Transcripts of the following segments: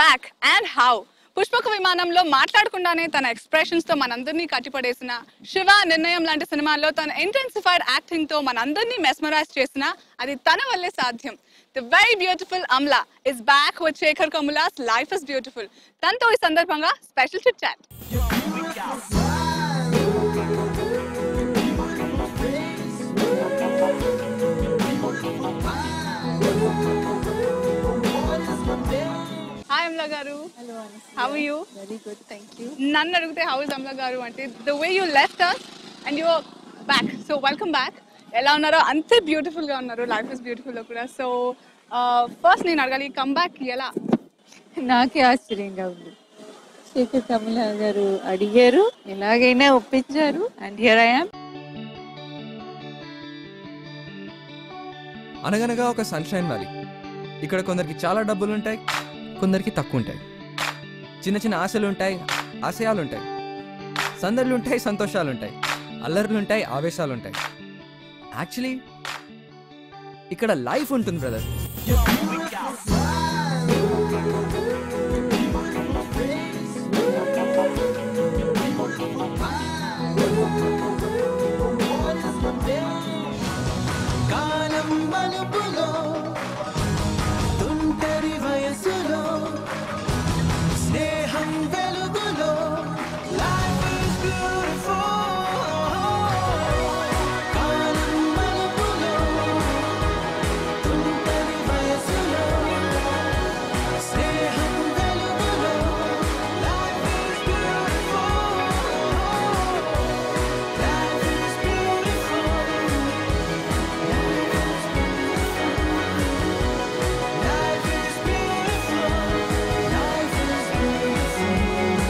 Back and how పుష్పక విమానంలో మాట్లాడకుండానే తన expressions తో మనందరినీ కట్టిపడేసిన శివ నిర్ణయం లాంటి సినిమాల్లో తన ఇంటెన్సిఫైడ్ యాక్టింగ్ తో మనందరినీ మెస్మరైజ్ చేసిన అది తన వల్లే సాధ్యం the very beautiful Amala is back with Sekhar Kammula's life is beautiful తనతో ఈ సందర్భంగా special chit chat hi Amala garu Hello, how you Very good, thank you. నన్ను అడిగితే హౌ ఇస్ అమ్లా గారు అంటే the way you left us and you back so welcome back ఎలా ఉన్నారో అంతే beautiful గా ఉన్నారు లైఫ్ ఇస్ బ్యూటిఫుల్ లో కూడా సో ఫస్ట్ నేను అడగాలి కమ్ బ్యాక్ ఎలా నాకే ఆశ్చర్యంగా ఉంది శేఖర్ కమల గారు అడిగారు ఎలాగైనా ఒప్పించారు అండ్ హియర్ ఐఎమ్ అనగనగా ఒక సన్షైన్ వ్యాలీ ఇక్కడ కొందరికి చాలా డబ్బులు ఉంటాయి కొందరికి తక్కువ ఉంటాయి చిన్న చిన్న ఆశలు ఉంటాయి ఆశయాలు ఉంటాయి సందర్లు ఉంటాయి సంతోషాలు ఉంటాయి అల్లర్లు ఉంటాయి ఆవేశాలు ఉంటాయి యాక్చువల్లీ ఇక్కడ లైఫ్ ఉంటుంది బ్రదర్ కాలం మలుపులో తుంటరి వయసులో స్నేహం వెలుగులో లైఫ్ ఇస్ బ్యూటిఫుల్ కాలం మలుపులో తుంటరి వయసులో స్నేహం వెలుగులో life is beautiful life is beautiful Life is beautiful. Life is beautiful.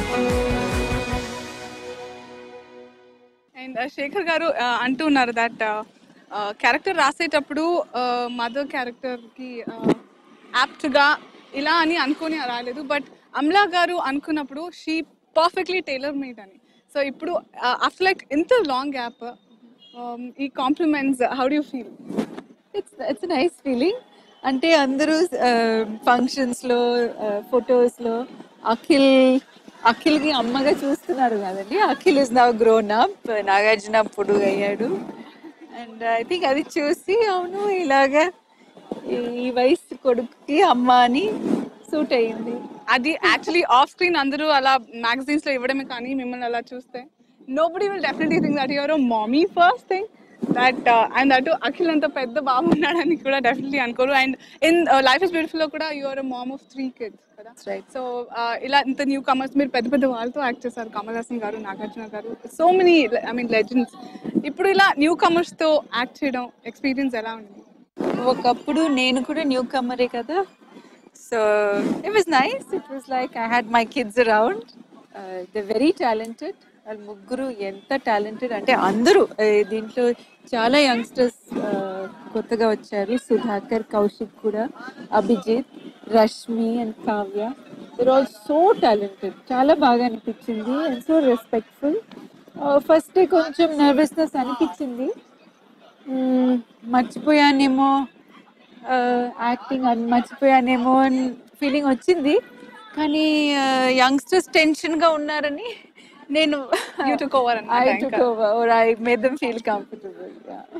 And Sekhar garu uh, అంటూ ఉన్నారు దట్ క్యారెక్టర్ రాసేటప్పుడు మదర్ క్యారెక్టర్ కి యాప్ట్ గా ఇలా అని అనుకుని రాలేదు బట్ అమ్లా గారు అనుకున్నప్పుడు షీ పర్ఫెక్ట్లీ టైలర్ మేడ్ అని సో ఇప్పుడు ఆఫ్టర్ లైక్ ఇంత లాంగ్ గ్యాప్ ఈ compliments how do feel it's it's nice feeling అంటే అందరూ ఫంక్షన్స్ లో ఫొటోస్ లో అఖిల్ అఖిల్ కి అమ్మగా చూస్తున్నారు కదండి Akhil is now grown up Nagarjuna పొడుగు అయ్యాడు అండ్ ఐ థింక్ అది చూసి అవును ఇలాగా ఈ- ఈ వయసు కొడుకుకి అమ్మ అని సూట్ అయ్యింది అది యాక్చువల్లీ ఆఫ్ స్క్రీన్ అందరూ అలా మ్యాగజైన్స్ లో ఇవ్వడమే కానీ మిమ్మల్ని అలా చూస్తే nobody will definitely think that your mommy first thing that and అటు అఖిల్ అంత పెద్ద బాబు ఉన్నాడని కూడా డెఫినెట్లీ అనుకోరు and in life is beautiful లో కూడా your mom of three kids కదా రైట్ సో ఇలా ఇంత న్యూ కమర్స్ మీరు పెద్ద పెద్ద వాళ్ళతో యాక్ట్ చేశారు Kamal Haasan garu Nagarjuna garu so many I mean legends ఇప్పుడు ఇలా న్యూ కమర్స్ తో యాక్ట్ చేయడం ఎక్స్పీరియన్స్ ఎలా ఉంది ఒకప్పుడు నేను కూడా న్యూ కమరే కదా so it was nice it was like I had my kids around the very talented వాళ్ళు ముగ్గురు ఎంత టాలెంటెడ్ అంటే అందరూ uh, దీంట్లో చాలా యంగ్స్టర్స్ కొత్తగా వచ్చారు సుధాకర్ కౌశిక్ కూడా Abhijeet Rashmi and Kavya there all so talented చాలా బాగా అనిపించింది అండ్ సో రెస్పెక్ట్ఫుల్ ఫస్ట్ కొంచెం నర్వస్నెస్ అనిపించింది మ్మ్, మర్చిపోయానేమో యాక్టింగ్ అని మర్చిపోయానేమో అని ఫీలింగ్ వచ్చింది కానీ యంగ్స్టర్స్ టెన్షన్ గా ఉన్నారని నేను You took over ఐ అన్నమాట టుక్ ఇంకా. Over or I made them feel comfortable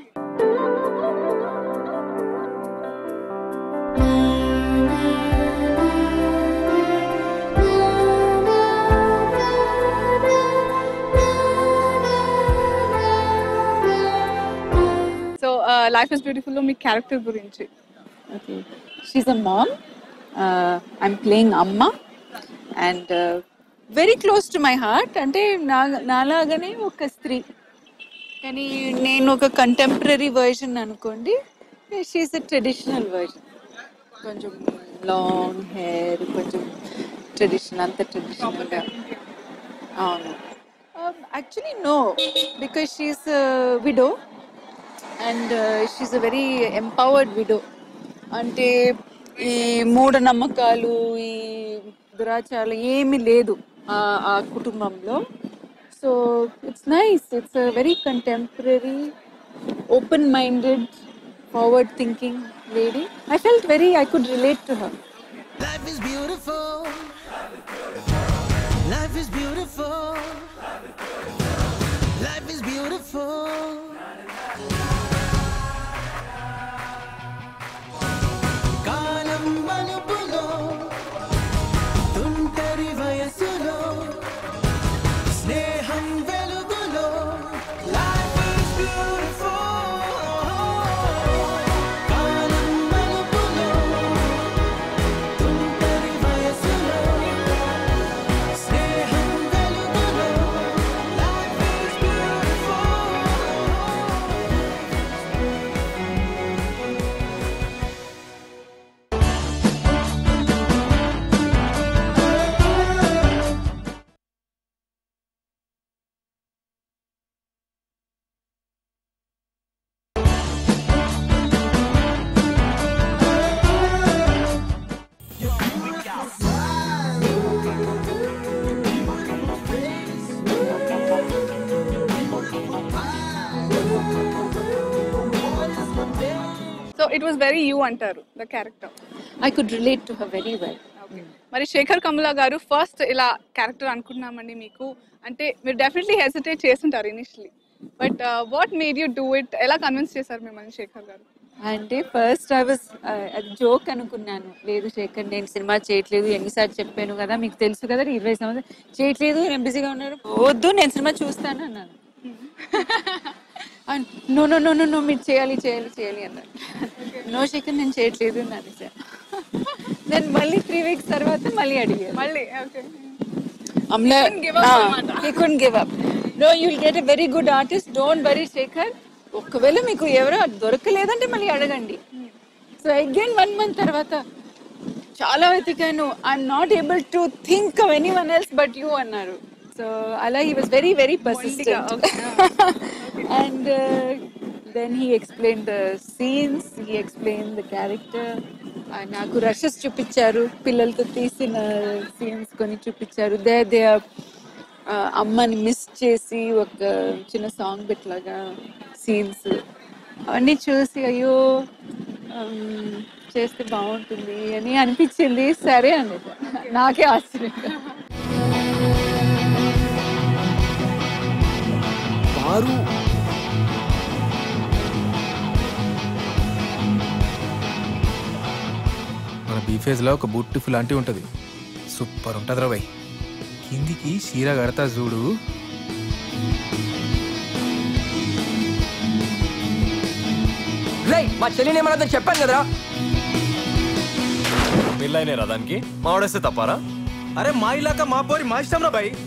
so life is beautiful లో మీ క్యారెక్టర్ గురించి okay she a mom I'm playing అమ్మ and very close to my heart అంటే నా నాలాగానే ఒక స్త్రీ కానీ నేను ఒక కంటెంపరీ వర్జన్ అనుకోండి షీఈ్ అ ట్రెడిషనల్ వర్జన్ కొంచెం లాంగ్ హెయిర్ కొంచెం ట్రెడిషనల్ అంత ట్రెడిషనల్గా అవును actually no because she's widow and she a very empowered widow అంటే ఈ మూఢనమ్మకాలు ఈ దురాచారాలు ఏమీ లేదు ఆ ఆ కుటుంబంలో so it's nice it's a very contemporary open minded forward thinking lady I felt very I could relate to her Life is beautiful. స్నేహం వెలుగులో లైఫ్ ఇస్ బ్యూటిఫుల్ కాలం మలుపులో తుంటరి వయసులో స్నేహం వెలుగులో life is beautiful so it was very you అంటారు the character I could relate to her very well. మరి శేఖర్ కమలా గారు ఫస్ట్ ఇలా క్యారెక్టర్ అనుకుంటున్నామండి మీకు అంటే మీరు డెఫినెట్లీ హెసిటేట్ చేస్తుంటారు initially but what made you do it ఎలా కన్విన్స్ చేశారు మిమ్మల్ని శేఖర్ గారు అంటే ఫస్ట్ ఐ వాజ్ అది జోక్ అనుకున్నాను లేదు శేఖర్ నేను సినిమా చేయట్లేదు ఎన్నిసార్లు చెప్పాను కదా మీకు తెలుసు కదా ఇరవై సంవత్సరాలు చేయట్లేదు నేను బిజీగా ఉన్నాను వద్దు నేను సినిమా చూస్తాను అన్నాను no no no no no మీరు చేయాలి చేయాలి చేయాలి అన్నారు నో శేఖర్ నేను చేయట్లేదు అన్నాను సార్ నేను మళ్ళీ త్రీ వీక్స్ తర్వాత మళ్ళీ అడిగాను మళ్ళీ okay Amala couldn't give up అన్నమాట. he couldn't give up no you'll get a very good artist don't worry Sekhar ఒకవేళ మీకు ఎవరో దొరకలేదంటే మళ్ళీ అడగండి సో అగైన్ వన్ మంత్ తర్వాత చాలా వెతికాను I'm not able to think of anyone else but you అన్నారు సో అలా he was very very persistent and then he explain the scenes he explain the character నాకు rushes చూపించారు పిల్లలతో తీసిన scenes కొన్ని చూపించారు దే దే అమ్మని miss చేసి ఒక చిన్న సాంగ్ పెట్టలాగా సీన్స్ అవన్నీ చూసి అయ్యో ఉమ్, చేస్తే బాగుంటుంది అని అనిపించింది సరే అండి నాకే ఆశ్చర్యం వారు మన బీఫేజ్లో ఒక బూటిఫుల్ లాంటి ఉంటుంది సూపర్ ఉంటుంది రా భయ్ కిందికి చీర కడతా చూడు రే మా చెల్లిని ఏమన్నా చెప్పాను కదరా పెళ్ళైనే రా దానికి మావాడేస్తే తప్పారా అరే మా ఇలాక మా పోరి మా ఇష్టం రా భయ్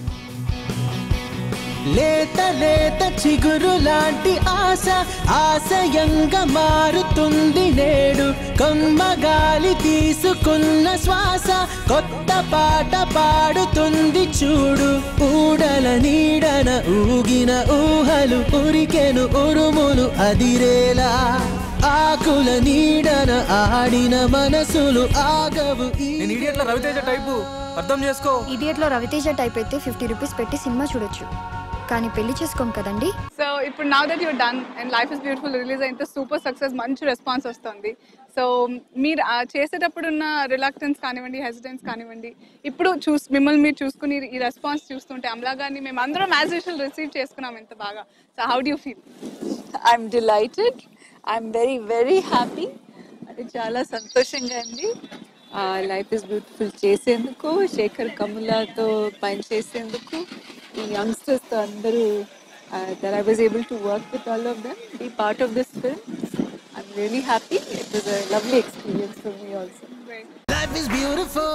లేత లేత చిగురు లాంటి ఆశ ఆశయంగా మారుతుంది నేడు కొమ్మగాలి తీసుకున్న శ్వాస కొత్త పాట పాడుతుంది చూడు ఊడల నీడన ఊగిన ఊహలు ఉరికెను ఉరుములు అదిరేలా ఆకుల నీడన ఆడిన మనసులు ఆగవు ఈ నేను ఇడియట్ల రవితేజ టైపు అర్థం చేసుకో ఇడియట్లో రవితేజ టైప్ అయితే ఫిఫ్టీ రూపీస్ పెట్టి సినిమా చూడొచ్చు కానీ పెళ్లి చేసుకోం కదండి సో ఇప్పుడు now that you're done and life is beautiful release అయితే సూపర్ సక్సెస్ మంచి రెస్పాన్స్ వస్తుంది సో మీరు ఆ చేసేటప్పుడు ఉన్న రిలాక్టెన్స్ కానివ్వండి హెసిటెన్స్ కానివ్వండి ఇప్పుడు చూస్ మిమ్మల్ని మీరు చూసుకుని ఈ రెస్పాన్స్ చూస్తుంటే అమలా గారిని మేము అందరం యాజ్ యూజువల్ రిసీవ్ చేసుకున్నాం ఎంత బాగా so how do feel I'm delighted I'm very very happy అది చాలా సంతోషంగా ఉంది లైఫ్ ఇస్ బ్యూటిఫుల్ చేసేందుకు శేఖర్ కమలాతో పని చేసేందుకు ఈ యంగ్స్టర్స్తో అందరూ that I was able to work with all of them be part of this film I'm really happy it was a lovely experience for me also Life is beautiful.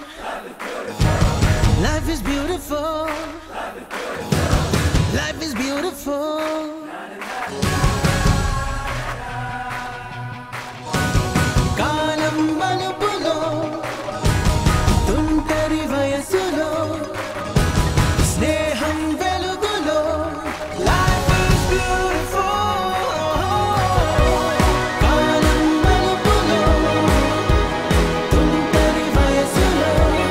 Life is beautiful. Life is beautiful. కాలం మలుపులో తుంటరి వయసులో స్నేహం వెలుగులో Life is beautiful. కాలం మలుపులో తుంటరి వయసులో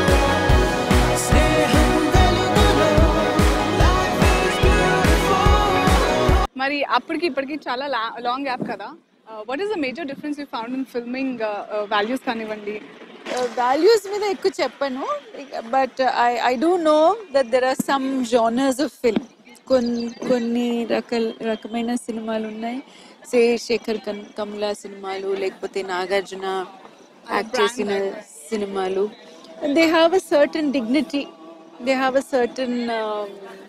స్నేహం వెలుగులో Life is beautiful. మరి అప్పటికి ఇప్పటికి చాలా లాంగ్ యాప్ కదా what is the major difference you found in filming values కానివ్వండి వాల్యూస్ మీద ఎక్కువ చెప్పను but I I do know that there are some genres of film కొన్ని కొన్ని రకాల రకమైన సినిమాలు ఉన్నాయి సే శేఖర్ కన్ కమలా సినిమాలు లేకపోతే నాగార్జున యాక్ట్ చేసిన సినిమాలు they have a certain dignity they have a certain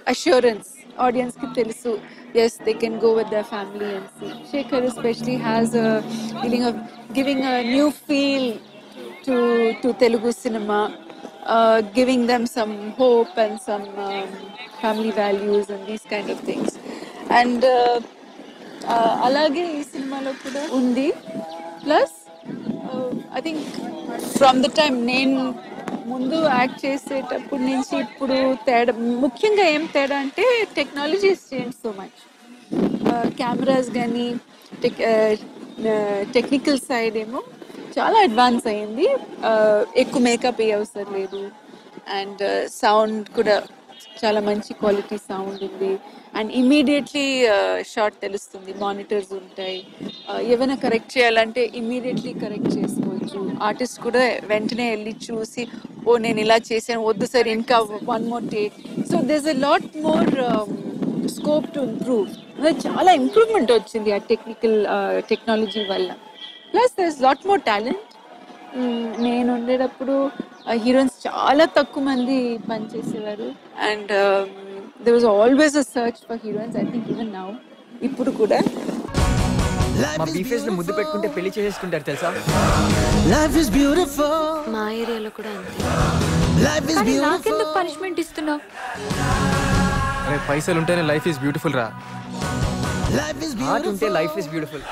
assurance audience ki telusu yes they can go with their family and see shekhar especially has a feeling of giving a new feel to to telugu cinema uh, giving them some hope and some um, family values and these kind of things and uh, uh, అలాగే ఈ సినిమాలో కూడా ఉంది plus I think from the time నేను ముందు act చేసేటప్పటి నుంచి ఇప్పుడు తేడా ముఖ్యంగా ఏం తేడా అంటే technology change so much cameras కానీ టెక్ టెక్నికల్ సైడ్ ఏమో చాలా అడ్వాన్స్ అయింది Uh, ఎక్కువ మేకప్ ఏ అవసరం లేదు అండ్ సౌండ్ కూడా చాలా మంచి క్వాలిటీ సౌండ్ ఉంది అండ్ ఇమీడియట్లీ షార్ట్ తెలుస్తుంది మానిటర్స్ ఉంటాయి Uh, ఏమైనా కరెక్ట్ చేయాలంటే ఇమీడియట్లీ కరెక్ట్ చేసుకోవచ్చు ఆర్టిస్ట్ కూడా వెంటనే వెళ్ళి చూసి ఓ నేను ఇలా చేశాను వద్దు సార్ ఇంకా one more take so this a lot more scope to improve చాలా ఇంప్రూవ్మెంట్ వచ్చింది ఆ టెక్నికల్ టెక్నాలజీ వల్ల plus there is lot more talent నేను ఉండేటప్పుడు హీరోయిన్స్ చాలా తక్కువ మంది పనిచేసేవారు and there was always a search for heroines I think even now ఇప్పుడు కూడా మా బీఫేస్ ముద్దు పెట్టుకుంటే పెళ్లి చేసేసుకుంటారు తెలుసా Life is beautiful. మా ఏరియాలో కూడా అంతే Life is కానీ beautiful. నాకెందుకు పనిష్మెంట్ ఇస్తున్నావు అరే పైసలు ఉంటేనే లైఫ్ ఈజ్ బ్యూటిఫుల్ రా Life is హార్ట్ ఉంటే beautiful. Life is beautiful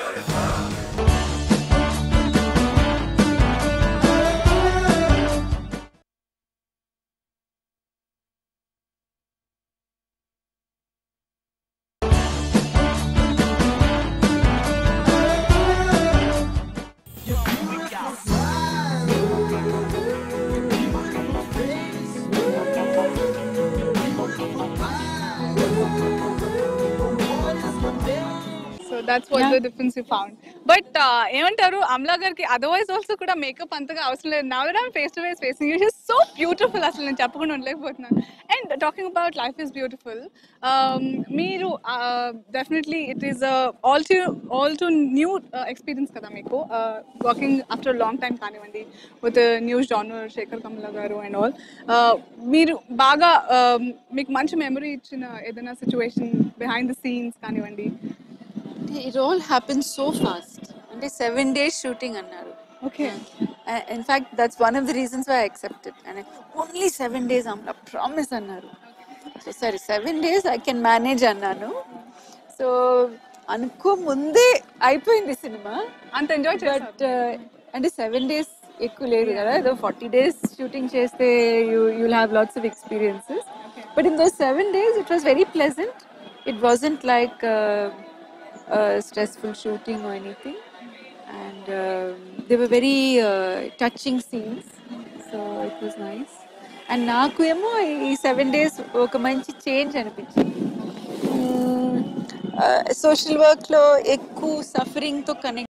so that's what the difference you found but ఏమంటారు అమలా గారికి అదర్వైజ్ ఆల్సో కూడా మేకప్ అంతగా అవసరం లేదు now that face to face facing you so beautiful అసలు నేను చెప్పకుండా ఉండలేకపోతున్నాను and talking about life is beautiful మీరు definitely it is all to all to new experience కదా మీకు వర్కింగ్ ఆఫ్టర్ లాంగ్ టైం కానివ్వండి with news genre Sekhar Kammula garu and all మీరు బాగా um, మీకు మంచి మెమరీ ఇచ్చిన ఏదైనా సిచ్యువేషన్ బిహైండ్ ద సీన్స్ కానివ్వండి it all happen so fast అంటే సెవెన్ డేస్ షూటింగ్ అన్నారు okay in fact that's one of the reasons why accepted and only seven days అమ్మ ప్రామిస్ అన్నారు సో సరే seven days I can manage అన్నాను so అనుకో ముందే అయిపోయింది సినిమా అంత ఎంజాయ్ బట్ అంటే సెవెన్ డేస్ ఎక్కువ లేదు కదా ఏదో ఫార్టీ డేస్ షూటింగ్ చేస్తే you you'll have lots of experiences but in those seven days it was very pleasant it wasn't like stressful shooting or anything and they were very touching scenes so it was nice and నాకు ఏమో ఈ seven days ఒక మంచి change అనిపించింది social వర్క్లో ఎక్కువ సఫరింగ్తో connect